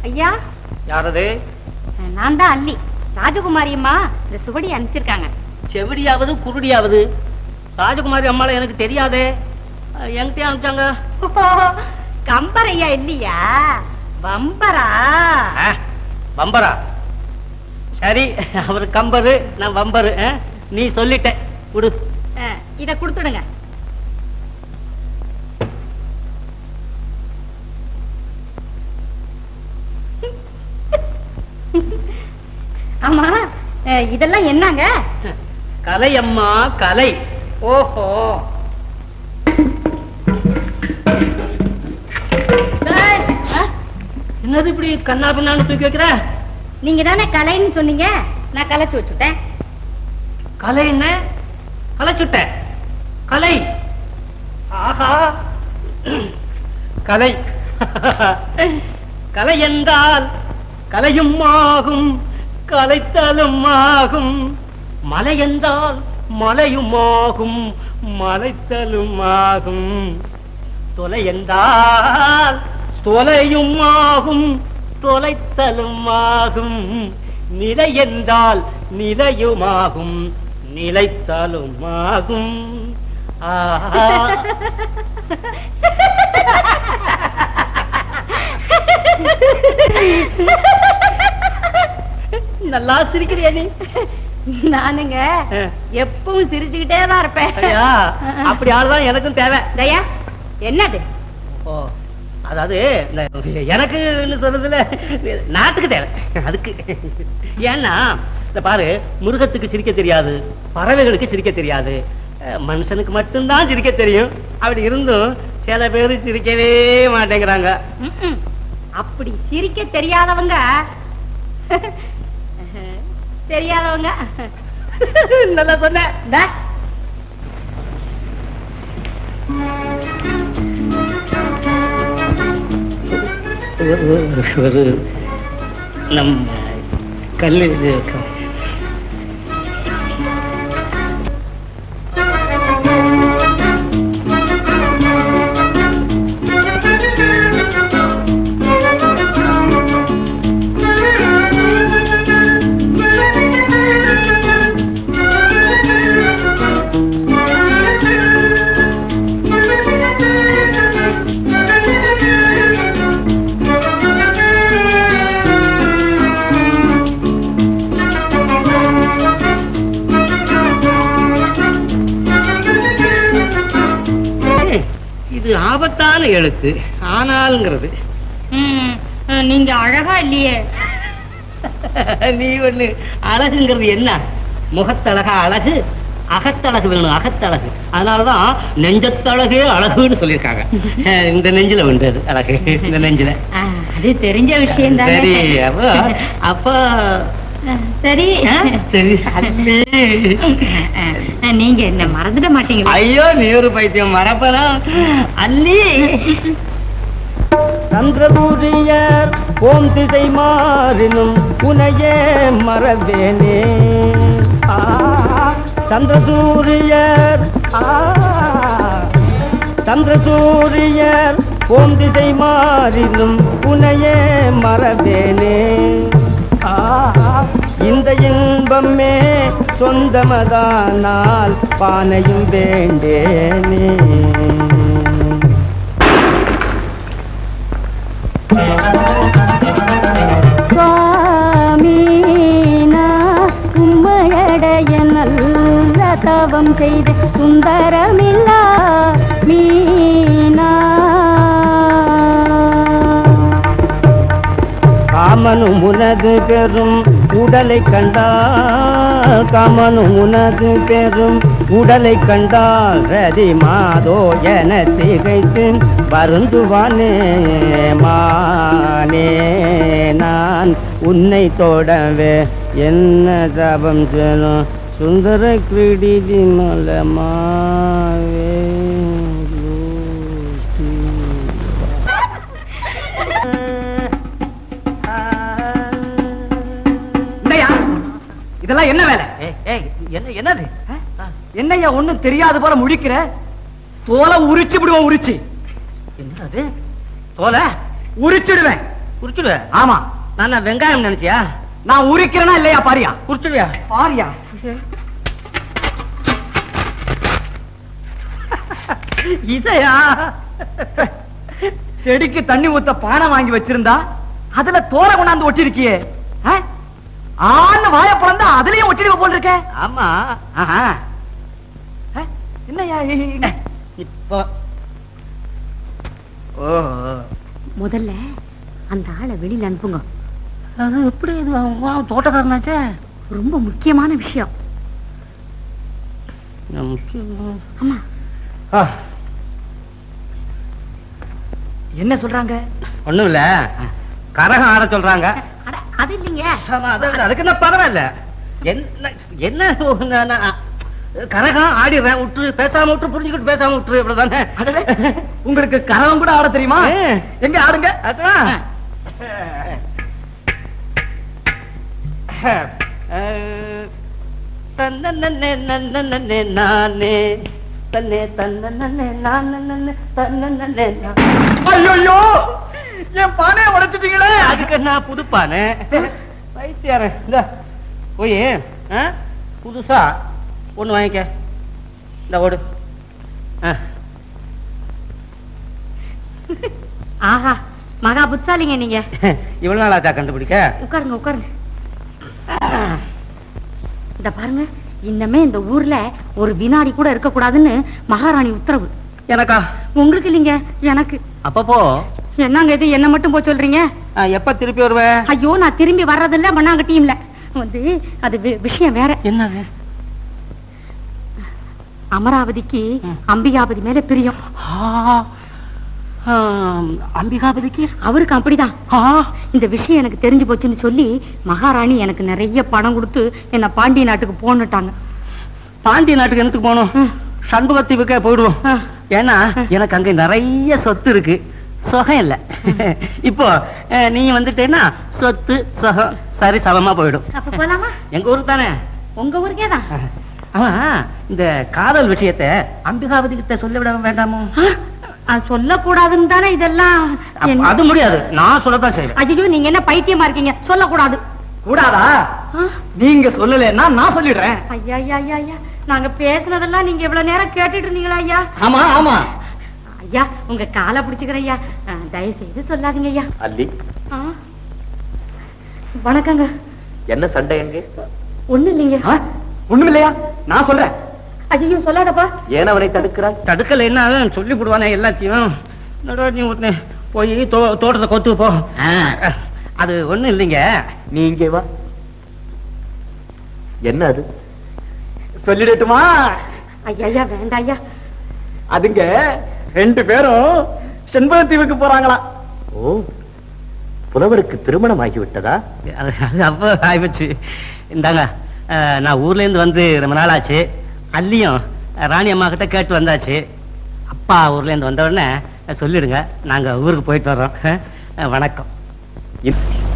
ஐயா யாரது நான் தான் அல்லி ராஜகுமாரி அம்மா இந்த சுவடி அனுப்பிச்சிருக்காங்க செவிடியாவது குருடியாவது ராஜகுமாரி அம்மாளை எனக்கு தெரியாதே அஹ், என்கிட்டயே அனுப்பிச்சாங்க கம்பர் ஐயா இல்லையா பம்பரா அஹ், பம்பரா சரி அவர் கம்பரு நான் வம்பரு அஹ், நீ சொல்லிட்ட விடு அஹ், இத கொடுத்துடுங்க ஆமா அஹ், இதெல்லாம் என்னங்க கலை அம்மா கலை ஓஹோ என்னது இப்படி கண்ணா பின்னான்னு தூக்கி வைக்கிற நீங்க தானே கலைன்னு சொன்னீங்க நான் கலைச்சு வச்சுட்டேன் கலை என்ன கலை சுட்ட கலை ஆஹா கலை கலை என்றால் கலையும் ஆகும் கலைத்தலும் ஆகும் மலை என்றால் மலையும் ஆகும் மலைத்தலும் ஆகும் தொலை என்றால் தொலையும் ஆகும் தொலைத்தலும் ஆகும் நிலை என்றால் நிலையுமாகும் நிலைத்தலும் ஆகும் ஆஹா நல்லா சிரிக்கிறியா நீ நானுங்க அஹ். எப்பவும் சிரிச்சுக்கிட்டே தான் இருப்பேன் ஐயா, அப்படி ஆளுதான் எனக்கும் தேவை தயா என்னது ஓ அதாவது இந்த எனக்கு சொல்றதுல நாட்டுக்கு தேவை அதுக்கு ஏன்னா இந்த பாரு மிருகத்துக்கு சிரிக்க தெரியாது பறவைகளுக்கு சிரிக்க தெரியாது அஹ், மனுஷனுக்கு மட்டும்தான் சிரிக்க தெரியும் அப்படி இருந்தும் சில பேர் சிரிக்கவே மாட்டேங்கிறாங்க ம்ம். அப்படி சிரிக்க தெரியாதவங்க தெரியாதவங்க நல்லா சொன்ன இந்தா, ஒரு நம்ம கல்லு இது க- இது ஆபத்தான எழுத்து ஆனால்ங்கிறது ம், நீங்க அழகா இல்லையே நீ ஒண்ணு அழகுங்கிறது என்ன முகத்தழகா அழகு அகத்தழகு வேணும் அகத்தழகு அதனாலதான் நெஞ்சத்தழகே அழகுன்னு சொல்லியிருக்காங்க அஹ் இந்த நெஞ்சில உண்டு அது அழகு இந்த நெஞ்சில ஆ, அது தெரிஞ்ச விஷயம் சரி அப்போ அப்போ சரி அஹ், சரி அல்லி. நீங்க என்ன மறந்துட மாட்டீங்களா ஐயோ நீ ஒரு பைத்தியம் மறப்பனா அல்லி சந்திரசூரியர் ஓம் திசை மாறினும் உனையே மறவேனே ஆ, சந்திரசூரியர் ஆ, சந்திரசூரியர் ஓம் திசை மாறினும் உனையே மறவேனே ஆ, இந்த இன்பமே சொந்தமதானால் பானையும் வேண்டேனே சுவாமி உம்மையடைய நல்ல தவம் செய்து சுந்தரமில்லா மீனா காமனும் உனது பெரும் உடலை கண்டால் காமனும் உனது பெரும் உடலை கண்டால் ரதி மாதோ என திகைத்து வருந்துவானே மானே நான் உன்னை தொடவே என்ன தபம் செல்லும் சுந்தர கிரீடி மலமாவே இந்தயா இதெல்லாம் என்ன வேலை என்ன என்னது என்னய்யா ஒண்ணும் தெரியாத போல முழிக்கிற தோலை உரிச்சு விடுவோம் உரிச்சு என்னது தோலை உரிச்சிடுவேன் உரிச்சிடுவேன் ஆமா நான் நான் வெங்காயம் நினைச்சியா நான் உரிக்கிறேனா இல்லையா பாரியா உரிச்சிடுவியா பாரியா இதையா செடிக்கு தண்ணி ஊத்த பானை வாங்கி வச்சிருந்தா அதுல தோர கொண்டாந்து ஒட்டிருக்கியே ஆ? ஆன்னு வாய பிளந்தா அதுலயும் ஒட்டிடுவ போல் இருக்க ஆமா ஆஹா. ஆ? என்னய்யா இ- இ- இ- இப்போ ஓ முதல்ல அந்த ஆளை வெளியில அனுப்புங்க அது எப்படி இது அவன் தோட்டக்காரனாச்சே ரொம்ப முக்கியமான விஷயம் முக்கியம் ஆமா என்ன சொல்றாங்க ஒண்ணும் இல்ல கரகம் ஆட சொல்றாங்க அட, அது இல்லைங்க ஆமா, அது- அதுக்கு என்ன பரவாயில்ல என்ன என்ன நான் நான் கரகம் ஆடிடுறேன் விட்டு பேசாம விட்டு புரிஞ்சுக்கிட்டு பேசாம விட்டு இவ்வளவுதானே அடடே, உங்களுக்கு கரகம் கூட ஆட தெரியுமா ஏ. எங்க ஆடுங்க அதான் தன்னே நன்னே நானே தன்னே தன்னே நானே தன்னே ஐயோ என் பானைய உடைச்சிட்டீங்களே அதுக்கு நான் புதுப்பானே வைத்தியாரன் இந்த போய் ஆ, புதுசா ஒண்ணு வாங்கிக்க இந்த ஓடு ஆ, ஆஹா மகா புத்தாலிங்க நீங்க இவ்வளவு நாள் ஆச்சா கண்டுபிடிக்க உட்காருங்க உட்காருங்க இந்த பாருங்க இன்னமே இந்த ஊர்ல ஒரு வினாடி கூட இருக்க கூடாதுன்னு மகாராணி உத்தரவு எனக்கா உங்களுக்கு இல்லைங்க எனக்கு அப்பப்போ என்னங்க இது என்ன மட்டும் போய் சொல்றீங்க ஆ, எப்ப திருப்பி வருவ ஐயோ நான் திரும்பி வர்றதில்ல மண்ணாங்கட்டியும்ல வந்து அது வி- விஷயம் வேற என்னது அமராவதிக்கு ம். அம்பிகாபதி மேல பிரியம் அம்பிகாபதிக்கு அவருக்கு அப்படிதான் இந்த விஷயம் எனக்கு தெரிஞ்சு போச்சுன்னு சொல்லி மகாராணி எனக்கு நிறைய பணம் கொடுத்து என்ன பாண்டிய நாட்டுக்கு போன்னுட்டாங்க பாண்டிய நாட்டுக்கு என்னத்துக்கு போகணும் ம். சண்முகத்தீவுக்கே போயிடுவோம் ஆ. ஏன்னா எனக்கு அங்க நிறைய சொத்து இருக்கு சுகம் இல்ல இப்போ அஹ், நீ வந்துட்டேன்னா சொத்து சுகம் சரி சமமா போயிடும் அப்ப போலாமா எங்க ஊருக்கு தானே உங்க ஊருக்கே தான் ஆமா இந்த காதல் விஷயத்த அம்பிகாபதி கிட்ட சொல்ல விட வேண்டாமோ சொல்லக்கூடாதுன்னு தானே இதெல்லாம் அப்ப என்ன- அது முடியாது நான் சொல்லத்தான் செய்வேன் ஐயோ நீங்க என்ன பைத்தியமா இருக்கீங்க சொல்லக்கூடாது கூடாதா ஆ? நீங்க சொல்லலைன்னா நான் சொல்லிடுறேன் ஐயா ஐயா ஐயா ஐயா நாங்க பேசுனதெல்லாம் நீங்க இவ்வளவு நேரம் கேட்டுட்டு இருந்தீங்களா ஐயா ஆமா ஆமா ஐயா உங்க காலை பிடிச்சுக்கிறேன் ஐயா ஆ, தயவு செய்து சொல்லாதீங்க ஐயா அல்லி ஆ? வணக்கங்க என்ன சண்டை எங்க ஒண்ணு இல்லைங்க ஆ? ஒண்ணுமில்லையா நான் சொல்றேன் ஐயோ சொல்லாதப்பா ஏன் அவனை தடுக்கிறாய் தடுக்கல என்ன அவன் சொல்லி போடுவானே எல்லாத்தையும் என்னடா நீ ஒருத்தன் போய் தோ- தோட்டத்தை கொத்து போ அது ஒண்ணும் இல்லைங்க நீ இங்கே வா என்ன அது சொல்லிடட்டுமா ஐயா ஐயா வேண்டாம் ஐயா அதுங்க ரெண்டு பேரும் செண்பகத்தீவுக்கு போறாங்களாம் ஓ புலவருக்கு திருமணம் ஆகிவிட்டதா அது அது அப்போ ஆயிப்போச்சு இந்தாங்க அஹ், நான் ஊர்ல இருந்து வந்து ரொம்ப நாள் ஆச்சு அல்லியும் ராணி அம்மா கிட்ட கேட்டு வந்தாச்சு அப்பா ஊர்ல இருந்து வந்த உடனே சொல்லிடுங்க நாங்க ஊருக்கு போயிட்டு வர்றோம் அஹ், வணக்கம் இ-